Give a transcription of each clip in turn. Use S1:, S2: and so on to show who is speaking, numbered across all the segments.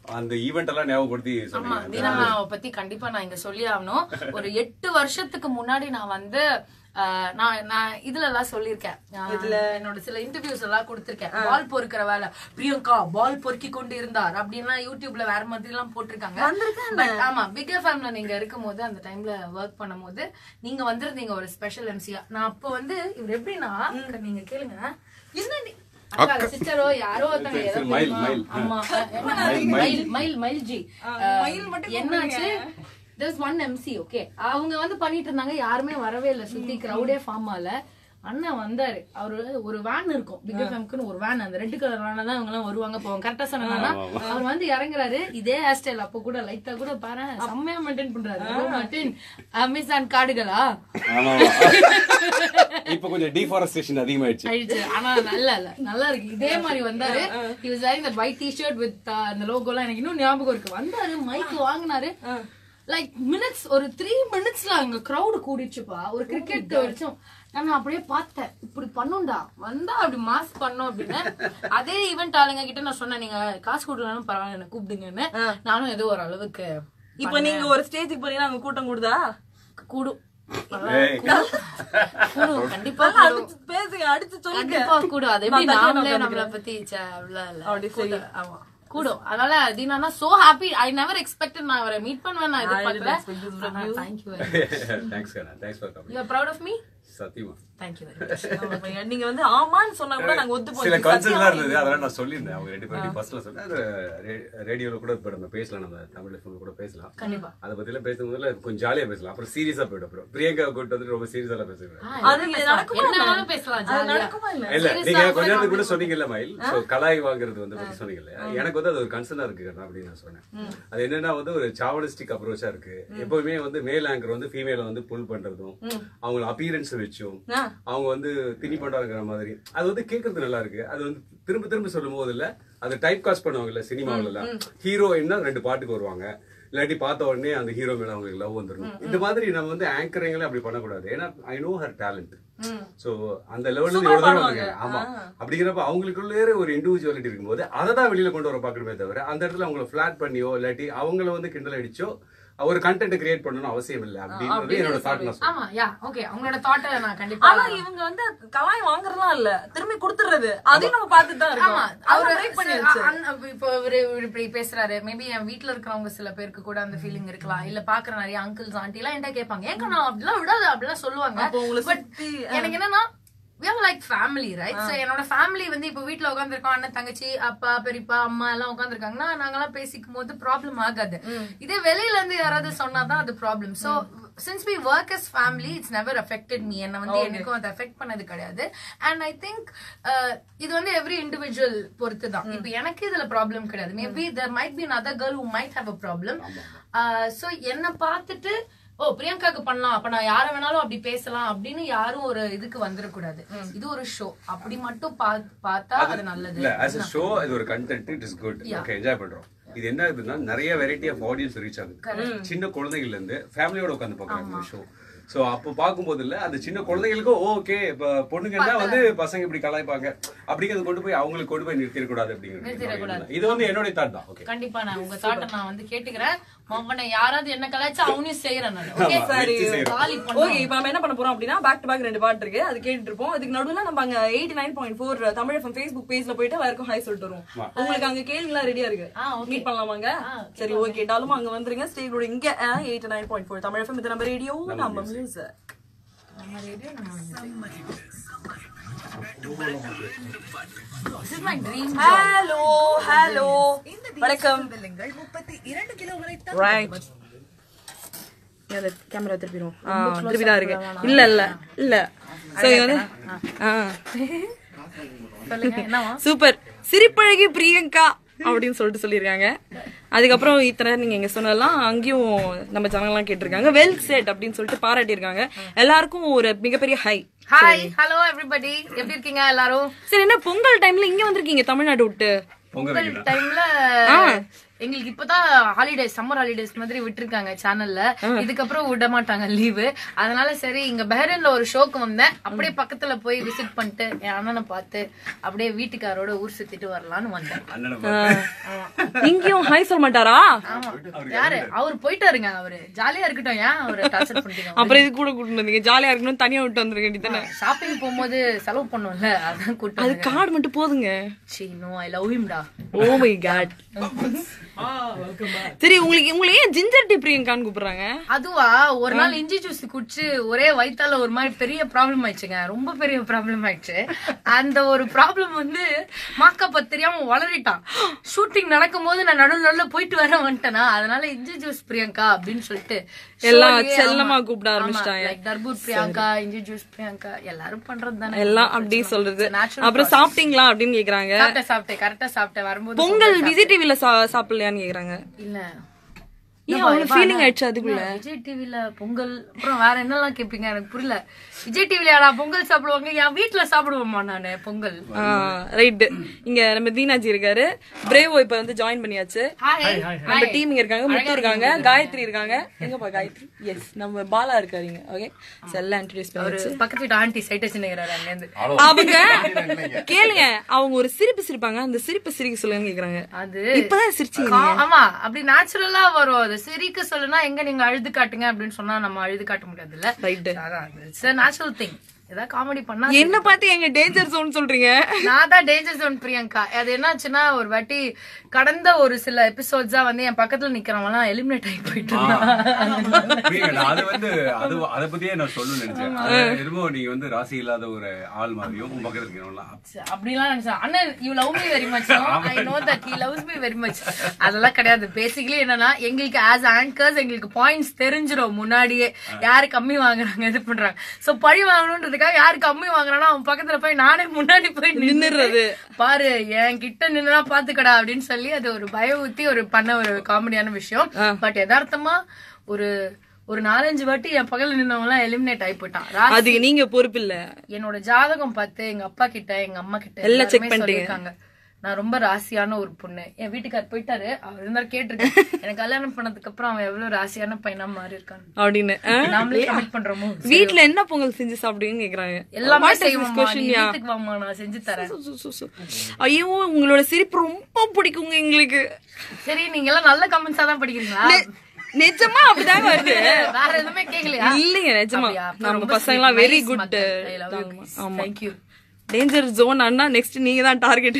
S1: அந்த ஈவெண்ட் எல்லாம் ஞாபகப்படுத்தி
S2: ஆமா
S1: சொன்னீங்க
S2: தீனாவை பத்தி கண்டிப்பா நான் இங்க சொல்லி ஆகணும் ஒரு எட்டு வருஷத்துக்கு முன்னாடி நான் வந்து ஆஹ், நான் நான் இதுல எல்லாம் சொல்லியிருக்கேன் இதுல என்னோட சில இன்டர்வியூஸ் எல்லாம் கொடுத்திருக்கேன் பால் பொறுக்கிற வேலை பிரியங்கா பால் பொறுக்கி கொண்டு இருந்தார் அப்படின்லாம் யூடியூப்ல வேற மாதிரி எல்லாம் போட்டிருக்காங்க But ஆமா பிக் எஃப்எம்ல நீங்க இருக்கும் போது அந்த டைம்ல ஒர்க் பண்ணும்போது நீங்க வந்திருந்தீங்க ஒரு ஸ்பெஷல் எம்சியா நான் அப்போ வந்து இவர் எப்படின்னா நீங்க கேளுங்க என்ன நீ- அக்கா சிஸ்டரோ யாரோ ஒருத்தங்க ஏதோ
S1: சரி, மயில்,
S2: தெரியுமா?
S1: மயில்.
S2: ஆமா மயில் மயில் மயில் ஜி என்னாச்சு there's ஒன் எம்சி ஓகே அவங்க வந்து பண்ணிட்டு இருந்தாங்க யாருமே வரவே இல்ல சுத்தி கிரௌடே ஃபார்ம் ஆகல அண்ணன் வந்தாரு அவரு ஒரு வேன் இருக்கும் பிக் எஃப்எம்க்குன்னு ஒரு வேன் அந்த ரெட் கலர் வேன் தான் அவங்க எல்லாம் வருவாங்க போவாங்க கரெக்டா சொன்னா அவர் வந்து இறங்குறாரு இதே ஹேர் ஸ்டைல் அப்போ கூட லைட்டா கூட பாரு செம்மையா மெயின்டைன் பண்றாரு மெயின்டைன் அமேசான் காடுகளா
S1: ஆமா இப்ப கொஞ்சம் டீஃபாரஸ்டேஷன் அதிகமாயிடுச்சு
S2: ஆயிடுச்சு ஆனா நல்லா இல்ல நல்லா இருக்கு இதே மாதிரி வந்தாரு he was wearing that white t-shirt with uh, அந்த logo எல்லாம் எனக்கு இன்னும் ஞாபகம் இருக்கு வந்தாரு மைக் வாங்கினாரு லைக் மினிட்ஸ் ஒரு த்ரீ மினிட்ஸ்ல அங்க crowd கூடிச்சுப்பா ஒரு கிரிக்கெட் வரைக்கும் நான் அப்படியே பார்த்தேன் இப்படி பண்ணுண்டா வந்தா அப்படி மாஸ் பண்ணோம் அப்படின்னு அதே ஈவெண்ட் ஆளுங்க கிட்ட நான் சொன்னேன் நீங்க காசு கொடுக்கலாம்னு பரவாயில்ல என்ன கூப்பிடுங்கன்னு நானும் ஏதோ ஒரு அளவுக்கு
S3: இப்போ நீங்க ஒரு ஸ்டேஜுக்கு போனீங்கன்னா அங்க கூட்டம் கூடுதா
S2: கூடும்
S1: ஏய்.
S2: கூடும் கண்டிப்பா
S3: நல்லா
S2: கூடும்
S3: அடிச்சு பேசுங்க அடிச்சு சொல்லுங்க
S2: கண்டிப்பா கூடும் அது எப்படி
S3: நான் தனியா
S2: நாமளே
S3: உட்காந்துக்கிறேன்.
S2: நம்மள பத்தி ச்சே, அவ்வளவு இல்ல.
S3: அப்படி சரி.
S2: கூடும். ஆமா கூடும் அதனால Deena so happy I never expected நான் அவரை மீட் பண்ணுவேன் நான் எதிர்பார்க்கல
S3: expect this from you.
S2: Thank you
S1: thanks கண்ணா thanks for coming
S2: you are proud of me
S1: சத்தியமா
S2: தேங்க்யூ வெரி மச்
S3: ஆமா, நீங்க வந்து ஆமான்னு சொன்னா கூட நாங்க ஒத்து
S1: சில
S3: போய்
S1: கன்சர்ன்லாம் இருந்தது அதெல்லாம் நான் சொல்லியிருந்தேன் அவங்க ரெண்டு பேரும் ஃபர்ஸ்ட்ல சொன்னேன் அது ரேடியோல கூட இப்ப நம்ம பேசலாம் நம்ம தமிழ் FM கூட பேசலாம்
S2: கண்டிப்பா
S1: அதை பத்திலாம் பேசும்போதுல கொஞ்சம் ஜாலியா பேசலாம் அப்புறம் சீரியஸா போயிடும் அப்புறம் பிரியங்கா கூட்டு வந்து ரொம்ப சீரியஸா பேசுவேன்
S3: அது நடக்குமா
S2: என்ன வேணாலும் பேசலாம்
S3: அது
S2: ஜாலியா
S3: நடக்குமா இல்ல
S1: இல்ல
S2: Serious
S1: நீங்க
S2: ஆ
S1: கொஞ்ச நேரத்துக்கு கூட
S2: கூட
S1: சொன்னீங்கல்ல மயில் சோ கலாய் வாங்குறது வந்து பத்தி சொன்னீங்கல்ல எனக்கு வந்து அது ஒரு கன்சர்னா இருக்கு கண்ணா அப்படின்னு நான் சொன்னேன் அது என்னன்னா வந்து ஒரு சாவலிஸ்டிக் அப்ரோச்சா இருக்கு எப்பவுமே வந்து மேல் ஆங்கர் வந்து ஃபீமேல வந்து புல் பண்றதும் அவங்க அப்பியரன்ஸ் வச்சும்
S3: ஆ.
S1: அவங்க வந்து திணி பண்றாங்கிற மாதிரி அது வந்து கேட்கறது நல்லா இருக்கு அது வந்து திரும்ப திரும்ப சொல்லும் போது இல்ல அது டைப் காஸ்ட் பண்ணுவாங்க இல்ல சினிமாவில எல்லாம் ஹீரோயின்னா ரெண்டு பாட்டுக்கு வருவாங்க இல்லாட்டி பார்த்த உடனே அந்த ஹீரோ மேல அவங்களுக்கு லவ் வந்துடும் இந்த மாதிரி நம்ம வந்து ஆங்கரிங்களே அப்படி பண்ணக்கூடாது ஏன்னா I know her talent so அந்த லெவல்ல இருந்து இவ்வளவு தூரம் வந்திருக்காங்க. ஆமா அப்படிங்கிறப்ப அவங்களுக்குள்ளே ஒரு இண்டிவிஜுவாலிட்டி இருக்கும்போது அதை தான் வெளியில கொண்டு வர பாக்கணுமே தவிர அந்த இடத்துல அவங்கள ஃபிளாட் பண்ணியோ இல்லாட்டி அவங்கள வந்து கிண்டல் அடிச்சோ ஒரு கண்டென்ட் கிரியேட் பண்ணணும் அவசியம் இல்லை அப்படின்றது என்னோட தாட் நான் சொல்றேன்
S2: ஆமா யா ஓகே உங்களோட தாட்டை நான் கண்டிப்பா
S3: ஆனா இவங்க வந்து கலாய் வாங்குறதுலாம் இல்ல திரும்பி கொடுத்துறது அதையும் நம்ம பார்த்துட்டு தான்
S2: ஆமா
S3: இருக்கோம்
S2: அவரு
S3: break பண்ணிருச்சு
S2: அண்ணன் இப்போ இவரு இவரு இப்படி பேசுறாரு மேபி என் வீட்ல இருக்கிறவங்க சில பேருக்கு கூட அந்த ஃபீலிங் இருக்கலாம் இல்ல பாக்குற நிறைய அங்கிள்ஸ் ஆண்டி எல்லாம் என்கிட்ட கேட்பாங்க ஏங்க நான் அப்படிலாம் விடாது அப்படிலாம் சொல்லுவாங்க
S3: அப்போ உங்களை
S2: பட்
S3: சுத்தி,
S2: எனக்கு என்னன்னா we are like family right so என்னோட ஃபேமிலி வந்து இப்போ வீட்ல உட்காந்துருக்கோம் அண்ணன் தங்கச்சி அப்பா பெரியப்பா அம்மா எல்லாம் உட்காந்துருக்காங்கன்னா நாங்கெல்லாம் பேசிக்கும் போது ப்ராப்ளம் ஆகாது இதே வெளியில இருந்து யாராவது சொன்னாதான் அது problem so since we work as family it's never affected me என்ன வந்து எனக்கும் அது அஃபெக்ட் பண்ணது கிடையாது அண்ட் ஐ திங்க் இது வந்து எவ்ரி இண்டிவிஜுவல் பொறுத்து தான் இப்போ எனக்கு இதுல ப்ராப்ளம் கிடையாது maybe there might be another girl who might have a problem சோ என்ன பார்த்துட்டு ஓ பிரியங்காக்கு பண்ணலாம் அப்ப நான் யார வேணாலும் அப்படி பேசலாம் அப்படின்னு யாரும் ஒரு இதுக்கு வந்துடக்கூடாது இது ஒரு ஷோ அப்படி மட்டும் பா- பார்த்தா அது நல்லது
S1: இல்ல ஆஸ் a ஷோ இது ஒரு content it is good okay enjoy பண்றோம் இது என்ன ஆகுதுன்னா நிறைய வெரைட்டி ஆஃப் ஆடியன்ஸ் ரீச் ஆகுது சின்ன குழந்தைகள்ல இருந்து ஃபேமிலியோட உட்காந்து பாக்குறாங்க ஷோ சோ அப்போ பார்க்கும்போது இல்ல அந்த சின்ன குழந்தைகளுக்கும் ஓகே இப்ப பொண்ணுங்கன்னா வந்து பசங்க இப்படி கலாய்ப்பாங்க அப்படிங்கறது கொண்டு போய் அவங்களுக்கு கொண்டு போய் நிறுத்திடக்கூடாது அப்படிங்கிறது இது வந்து என்னுடைய தாட் தான் ஓகே
S2: கண்டிப்பா நான் உங்க தாட்டை நான் வந்து கேட்டுக்கிறேன் மவனை யாராவது என்ன கலாய்ச்சா அவனையும் செய்யறேன் நான் ஓகே
S3: சரி
S2: காலி
S3: ஓகே
S2: பண்ணுவோம்
S3: இப்போ நம்ம என்ன பண்ண போறோம் அப்படின்னா பேக் டு பேக் ரெண்டு பாட்டு இருக்கு அது கேட்டுட்டு இருப்போம் அதுக்கு நடுவுல நம்ம அங்க eighty nine point four Tamil FM Facebook பேஜ்ல போயிட்டு எல்லாருக்கும் ஹாய் சொல்லிட்டு வருவோம் உங்களுக்கு அங்க கேள்விலாம் ரெடியா இருக்கு
S2: ஆ, okay.
S3: மீட் பண்ணலாமாங்க சரி ஓகே டாலும் அங்க வந்துருங்க ஸ்டே கூட இங்க eighty nine point four Tamil FM இது நம்ம ரேடியோ நம்ம மியூசிக்
S2: நம்ம ரேடியோ நம்ம This is my dream job.
S3: Hello hello வணக்கம்
S4: வெல்லுங்கள் முப்பத்தி இரண்டு கிலோ வரை
S3: ரைட் கேமரா திருப்பிடும் திருப்பி தான் இருக்கு இல்ல இல்ல இல்ல சரி வந்து
S2: சொல்லுங்க என்னவா
S3: சூப்பர் சிரிப்பழகி பிரியங்கா அப்படின்னு சொல்லிட்டு சொல்லியிருக்காங்க அதுக்கப்புறம் இத்தனை நீங்க இங்க சொன்னதெல்லாம் அங்கேயும் நம்ம ஜனங்கள்லாம் கேட்டிருக்காங்க வெல் செட் அப்படின்னு சொல்லிட்டு பாராட்டியிருக்காங்க எல்லாருக்கும் ஒரு மிகப்பெரிய ஹை
S2: ஹாய் ஹலோ எவ்ரிபடி எப்படி இருக்கீங்க எல்லாரும்
S3: சரி என்ன பொங்கல் டைம்ல இங்க வந்திருக்கீங்க தமிழ்நாடு விட்டு
S1: பொங்க வைக்கணும்
S2: டைம்ல எங்களுக்கு இப்பதான் ஹாலிடேஸ் சம்மர் ஹாலிடேஸ் மாதிரி விட்டுருக்காங்க சேனல்ல இதுக்கப்புறம் விட மாட்டாங்க லீவு அதனால சரி இங்க பெஹ்ரைன்ல ஒரு ஷோக்கு வந்தேன் அப்படியே பக்கத்துல போய் விசிட் பண்ணிட்டு என் அண்ணனை பார்த்து அப்படியே வீட்டுக்காரோட ஊர் சுத்திட்டு வரலாம்னு வந்தேன்
S1: அண்ணனை பார்த்து.
S3: இங்கேயும் ஹாய் சொல்ல மாட்டாரா
S2: ஆமா யாரு அவர் போயிட்டாருங்க அவரு ஜாலியா இருக்கட்டும் ஏன் அவரு டார்ச்சர் பண்ணிட்டீங்க
S3: அப்புறம் இது கூட கூட்டு வந்தீங்க ஜாலியா இருக்கணும் தனியா விட்டு வந்துருக்க வேண்டியதானே
S2: ஷாப்பிங் போகும்போது செலவு பண்ணும்ல அதான் கூட்டு
S3: அது கார்டு மட்டும் போதுங்க
S2: சீ நோ ஐ லவ் ஹிம்டா
S3: ஓ மை காட் சரி உங்களுக்கு உங்களை ஏன் ஜிஞ்சர் டீ பிரியங்கான்னு கூப்பிடுறாங்க
S2: அதுவா ஒரு நாள் இஞ்சி ஜூஸ் குடிச்சு ஒரே வயித்தால ஒரு மாதிரி பெரிய ப்ராப்ளம் ஆயிடுச்சுங்க ரொம்ப பெரிய ப்ராப்ளம் ஆயிடுச்சு அந்த ஒரு ப்ராப்ளம் வந்து மாக்கப்ப தெரியாம வளரிட்டான் ஷூட்டிங் நடக்கும் போது நான் நடுவில் நடுவில் போயிட்டு வர வந்துட்டேனா அதனால இஞ்சி ஜூஸ் பிரியங்கா அப்படின்னு சொல்லிட்டு
S3: எல்லாம்
S2: showலயே,
S3: செல்லமா
S2: ஆமா,
S3: கூப்பிட
S2: ஆமா,
S3: ஆரம்பிச்சிட்டாங்க.
S2: like தர்பூர் பிரியங்கா இஞ்சி ஜூஸ் பிரியங்கா எல்லாரும் பண்றது தானே
S3: எல்லாம் அப்படி சொல்றது
S2: Natural
S3: அப்புறம் சாப்பிட்டீங்களா அப்படின்னு கேக்குறாங்க
S2: சாப்பிட்டேன் சாப்பிட்டேன் கரெக்டா சாப்பிட்டேன் வரும்போது
S3: பொங்கல் விஜய் டிவில சாப்பிடலையான்னு கேக்குறாங்க
S2: இல்ல
S3: ஏன் அவ்வளவு ஃபீலிங் ஆயிடுச்சு அதுக்குள்ள
S2: என்ன, விஜய் டிவில பொங்கல் அப்புறம் வேற என்னெல்லாம் கேப்பீங்க எனக்கு புரியல விஜய் டிவில பொங்கல் சாப்பிடுவாங்க என் வீட்டுல சாப்பிடுவோமா நானு பொங்கல்
S3: ரைட் இங்க நம்ம தீனாஜி இருக்காரு பிரேவோ இப்ப வந்து ஜாயின் பண்ணியாச்சு
S2: ஹாய்
S3: நம்ம டீம் இங்க இருக்காங்க முத்து இருக்காங்க காயத்ரி இருக்காங்க எங்கப்பா காயத்ரி எஸ் நம்ம பாலா இருக்காருங்க ஓகே செல்ல இன்ட்ரோடியூஸ் பண்ணியாச்சு
S2: பக்கத்து வீட்டு ஆண்டி சைட் வச்சுருக்கிறாரு அங்க இருந்து
S3: அவங்க கேளுங்க அவங்க ஒரு சிரிப்பு சிரிப்பாங்க அந்த சிரிப்பு சிரிக்க சொல்லுங்க கேக்குறாங்க
S2: அது
S3: இப்பதான் சிரிச்சீங்க
S2: கா- ஆமா அப்படி நேச்சுரலா வரும் அது சிரிக்க சொல்லுனா எங்க நீங்க அழுது காட்டுங்க அப்படின்னு சொன்னா நம்ம அழுது காட்ட முடியாதுல்ல
S3: ரைட்
S2: அதான் இட்ஸ் நேச்சுரல் திங் ஏதாவது காமெடி பண்ணா
S3: என்ன பார்த்து எங்க டேஞ்சர் ஜோன் சொல்றீங்க
S2: நான் தான் டேஞ்சர் ஜோன் பிரியங்கா அது என்னாச்சுன்னா ஒரு வாட்டி கடந்த ஒரு சில எபிசோட்ஸா வந்து என் பக்கத்துல நிக்கிறவங்க எலிமினேட் ஆகி போயிட்டு இருந்தான்
S1: புரியுங்க, நான் அது வந்து அது அத பத்தியே நான் சொல்லணும்னு நினைச்சேன் அது என்னமோ நீங்க வந்து ராசி இல்லாத ஒரு ஆள் மாதிரியும் உன் பக்கத்துல இருக்கணும்லாம்
S2: அப்படிலாம் நினைச்சேன் அண்ணா you love me very much I know that he loves me very much அதெல்லாம் கிடையாது பேசிக்கலி என்னன்னா எங்களுக்கு ஆஸ் ஆங்கர்ஸ் எங்களுக்கு பாயிண்ட்ஸ் தெரிஞ்சிரும் முன்னாடியே யாரு கம்மி வாங்குறாங்க இது பண்றாங்க சோ பழி வாங்கணுன்றதுக்காக யாரு கம்மி வாங்குறானோ அவன் பக்கத்துல போய் நானே முன்னாடி போய் நின்னுறது பாரு என் கிட்ட நின்னா பாத்துக்கடா அப்படின்னு சொல்லி அது ஒரு பய ஊத்தி ஒரு பண்ண ஒரு காமெடியான விஷயம் பட் யதார்த்தமா ஒரு ஒரு நாலஞ்சு வாட்டி என் பக்கத்துல நின்னவங்க எல்லாம் எலிமினேட் ஆகி போயிட்டான் ராசி
S3: அதுக்கு நீங்க பொறுப்பு இல்ல
S2: என்னோட ஜாதகம் பார்த்து எங்க அப்பா கிட்ட எங்க அம்மா கிட்ட
S3: எல்லாம் check
S2: எல்லாருமே
S3: பண்ணிட்டீங்க.
S2: சொல்லியிருக்காங்க நான் ரொம்ப ராசியான ஒரு பொண்ணு என் வீட்டுக்கார் போயிட்டாரு அவர் இருந்தாரு கேட்டிருக்கேன் எனக்கு கல்யாணம் பண்ணதுக்கு அப்புறம் அவன் எவ்வளவு ராசியான பையனா மாறி இருக்கான்
S3: அப்படின்னு ஆ?
S2: நாமளே கமிட் பண்றோமோ
S3: வீட்ல என்ன பொங்கல் செஞ்சு சாப்பிடுவீங்கன்னு கேக்குறாங்க
S2: எல்லாமே
S3: What is this
S2: செய்வோம்
S3: question,
S2: நீ
S3: yeah?
S2: வீட்டுக்கு வாமா நான் செஞ்சு தரேன்
S3: சு, சு, சு. ஐயோ உங்களோட சிரிப்பு ரொம்ப பிடிக்குங்க எங்களுக்கு
S2: சரி நீங்க எல்லாம் நல்ல கமெண்ட்ஸா தான் படிக்கிறீங்களா
S3: நிஜமா அப்படிதாங்க வருது
S2: வேற எதுவுமே கேக்கலையா
S3: இல்லைங்க நிஜமா
S2: அப்படியா? அப்ப
S3: நம்ம
S2: ரொம்ப
S3: பசங்க எல்லாம்
S2: sweet,
S3: வெரி
S2: nice
S3: குட்
S2: மக்கள். I love you guys.
S3: ஆமா
S2: Thank you.
S3: டேஞ்சர் ஜோன் அண்ணா நெக்ஸ்ட் நீங்க தான் டார்கெட்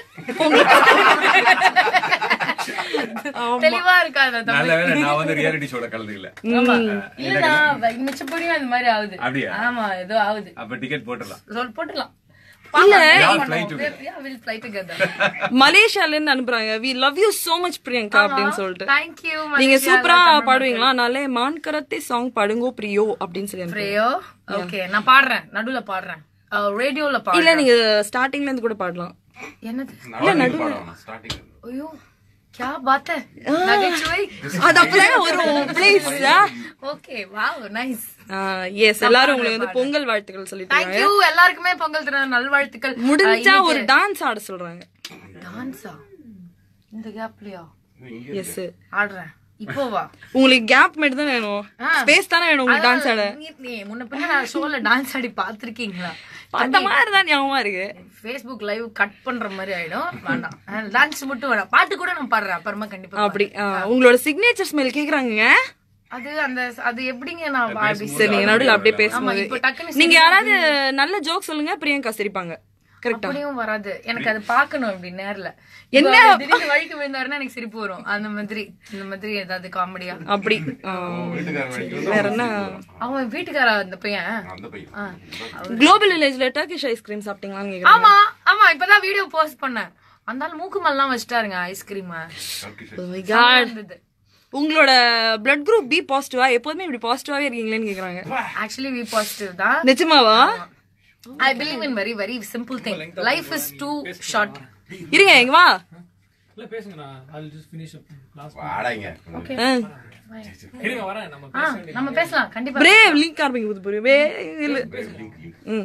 S2: தெளிவா இருக்கா அந்த தமிழ்
S1: நல்ல வேளை நான் வந்து ரியாலிட்டி ஷோல கலந்துக்கல
S2: ஆமா. இல்லடா மிச்சப்படியும் அந்த மாதிரி ஆகுது
S1: அப்படியா?
S2: ஆமா ஏதோ ஆகுது
S1: அப்ப டிக்கெட் போட்டுடலாம்
S2: சொல் போட்டுக்கலாம்
S3: இல்ல.
S1: Yeah, fly together.
S2: Yeah, we'll fly together.
S3: மலேசியால இருந்து அனுப்புறாங்க we love you so much Priyanka அப்படின்னு சொல்லிட்டு
S2: Thank you,
S3: நீங்க
S2: Malaysia.
S3: சூப்பரா
S2: தமிழ்
S3: பாடுவீங்களா நாளே மான் கரத்தே சாங் பாடுங்கோ பிரியோ அப்படின்னு சொல்லி அனுப்புறாங்க.
S2: பிரியோ ஓகே நான் பாடுறேன் நடுவுல பாடுறேன் ரேடியோல
S3: இல்ல
S2: பாடுறேன்
S3: நீங்க ஸ்டார்டிங்ல இருந்து கூட பாடலாம்
S2: என்னது
S1: ஸ்டார்டிங்
S2: ஐயோ क्या बात है நகைச்சுவை
S3: அது அப்பதான் வரும் please
S2: okay wow nice
S3: yes எல்லாரும் உங்களுக்கு வந்து பொங்கல் வாழ்த்துக்கள் சொல்லிட்டு
S2: தேங்க் யூ எல்லாருக்குமே பொங்கல் திருநாள் நல்வாழ்த்துக்கள்
S3: முடிஞ்சா ஒரு டான்ஸ் ஆட சொல்றாங்க
S2: டான்ஸா இந்த கேப்லயா
S3: எஸ்
S2: ஆடுறேன் இப்போ வா
S3: உங்களுக்கு கேப் மட்டும் தான் வேணும் ஸ்பேஸ் தானே வேணும் உங்களுக்கு டான்ஸ் ஆட
S2: நீ- நீ முன்ன பின்ன நான் ஷோல டான்ஸ் ஆடி பாத்திருக்கீங்களா
S3: அந்த மாதிரி தான் ஞாபகமா இருக்கு
S2: ஃபேஸ்புக் லைவ் கட் பண்ற மாதிரி ஆயிடும் வேண்டாம் டான்ஸ் மட்டும் வேணாம் பாட்டு கூட நான் பாடுறேன் அப்புறமா கண்டிப்பா
S3: அப்படி ஆ, உங்களோட சிக்னேச்சர் ஸ்மெல் கேக்குறாங்க
S2: அது அந்த அது எப்படிங்க நான் அப்படி
S3: சரி நீங்க நடுவுல அப்படியே
S2: ஆமா
S3: பேசும்போது
S2: இப்போ டக்குன்னு
S3: நீங்க யாராவது நல்ல ஜோக் சொல்லுங்க பிரியங்கா சிரிப்பாங்க கரெக்டா
S2: அப்படியும் வராது எனக்கு அது பார்க்கணும் அப்படி நேர்ல
S3: என்ன?
S2: என்ன திடீர்னு வழிக்கு விழுந்தாருன்னா எனக்கு சிரிப்பு வரும் அந்த மாதிரி இந்த மாதிரி ஏதாவது காமெடியா
S3: அப்படி ஆ, வேற என்ன
S2: அவன் வீட்டுக்கார அந்த பையன்
S1: அந்த பையன்
S2: ஆ.
S3: குளோபல் வில்லேஜ்ல டர்க்கிஷ் ஐஸ்கிரீம் சாப்பிட்டீங்களான்னு கேக்குறாங்க
S2: ஆமா ஆமா இப்பதான் வீடியோ போஸ்ட் பண்ணேன் அந்த ஆள் மூக்கு மேலாம் வச்சிட்டாருங்க ஐஸ்கிரீம்
S3: Oh my God. உங்களோட பிளட் குரூப் பி பாசிட்டிவா எப்போதுமே இப்படி பாசிட்டிவாவே இருக்கீங்களேன்னு கேக்குறாங்க
S2: ஆக்சுவலி வி பாசிட்டிவ் தான்
S3: நிஜமாவா
S2: I believe in very very simple thing life is too short
S3: இருங்க எங்க வா
S5: இல்ல பேசுங்கண்ணா I'll just finish up last
S1: வாடாங்க
S3: ஆ.
S5: இருங்க வரேன் நம்ம
S2: ஆ நம்ம பேசலாம் கண்டிப்பா
S3: பிரேவ் லிங்க் ஆரம்பிங்க புது புரிய வே இல்ல ம்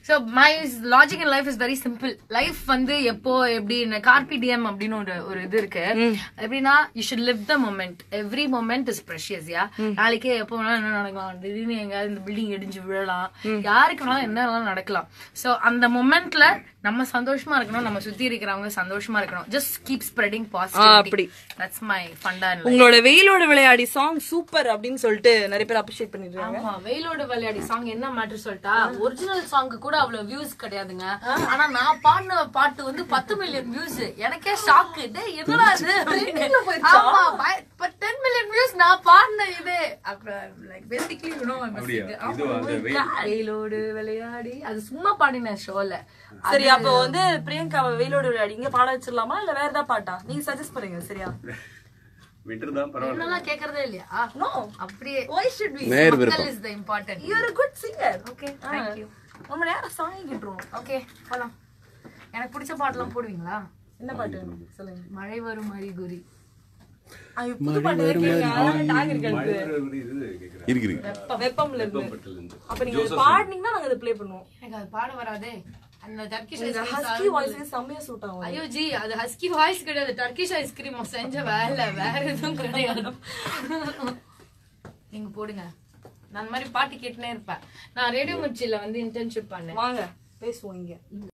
S2: so my logic in life is very simple life வந்து எப்போ எப்படி கார்பி டிஎம் அப்படின்னு ஒரு ஒரு இது இருக்கு எப்படின்னா you should live the moment every moment is precious yeah நாளைக்கே எப்போ வேணாலும் என்ன நடக்கலாம் திடீர்னு எங்கேயாவது இந்த பில்டிங் இடிஞ்சு விழலாம் யாருக்கு வேணாலும் என்ன வேணாலும் நடக்கலாம் ஸோ அந்த மொமெண்ட்ல நம்ம சந்தோஷமா இருக்கணும் நம்ம சுத்தி இருக்கிறவங்க சந்தோஷமா இருக்கணும் ஜஸ்ட் கீப் ஸ்ப்ரெடிங்
S3: அப்படி.
S2: பாசிட்டிவிட்டி தட்ஸ் மை ஃபண்டா
S3: உங்களோட வெயிலோட விளையாடி சாங் சூப்பர் அப்படின்னு சொல்லிட்டு நிறைய பேர் அப்ரிஷியேட் பண்ணிருக்காங்க
S2: ஆமா வெயிலோட விளையாடி சாங் என்ன மேட்டர் சொல்லிட்டா ஒரிஜினல் சாங் கூட அவ்வளவு வியூஸ் கிடையாதுங்க ஆனா நான் பாடின பாட்டு வந்து பத்து மில்லியன் வியூஸ் எனக்கே ஷாக்கு என்னடா இது ஆமா டென் மில்லியன் வியூஸ் நான் பாடின இது அப்புறம் லைக் பேசிக்கலி யூ
S1: அப்படியா? இதுவா? அந்த வெயில்?
S2: வெயிலோடு விளையாடி அது சும்மா பாடின ஷோல
S3: சரி அப்போ வந்து பிரியங்காவை வெயிலோட விளையாடி இங்க பாட வச்சிடலாமா இல்ல வேற ஏதாவது பாட்டா நீங்க சஜஸ்ட் பண்ணுங்க சரியா
S1: வின்டர் தான் பரவாயில்ல
S2: என்னெல்லாம் கேக்குறதே இல்லையா
S3: நோ
S2: அப்படியே
S3: why should we
S1: நேர்
S2: மக்கள்
S1: விருப்பம்
S2: is the important
S3: you're a good singer
S2: okay thank you
S3: ரொம்ப நேரம் சாங் கேட்டுருவோம்
S2: ஓகே போலாம் எனக்கு பிடிச்ச பாட்டெல்லாம் போடுவீங்களா
S3: என்ன பாட்டு சொல்லுங்க
S2: மழை வரும் அறிகுறி
S3: ஐயோ, புது பாட்டு கேட்கறீங்க டாக் இருக்கு
S1: மழை
S3: எனக்கு.
S1: வர ஒரு இது கேக்குறேன்.
S6: இருக்கு இருக்கு
S3: வெப்பம்ல இருந்து
S1: வெப்பப்பட்டுல இருந்து.
S3: அப்ப நீங்க அது பாடுனீங்கன்னா நாங்க அதை ப்ளே பண்ணுவோம்
S2: எனக்கு அது பாட வராதே அந்த டர்க்கிஷ்
S3: இந்த
S2: ஐஸ்கிரீம்
S3: ஹஸ்கி வாய்ஸே செம்மையா சூட் ஆகும்
S2: ஐயோ ஜி அது ஹஸ்கி வாய்ஸ் கிடையாது டர்க்கிஷ் ஐஸ்கிரீம் செஞ்ச வேலை வேற எதுவும் கிடையாது நீங்க போடுங்க நான் அந்த மாதிரி பாட்டு கேட்டுனே இருப்பேன் நான் ரேடியோ மிர்ச்சில வந்து இன்டர்ன்ஷிப் பண்ணேன்
S3: வாங்க பேசுவோம் இங்க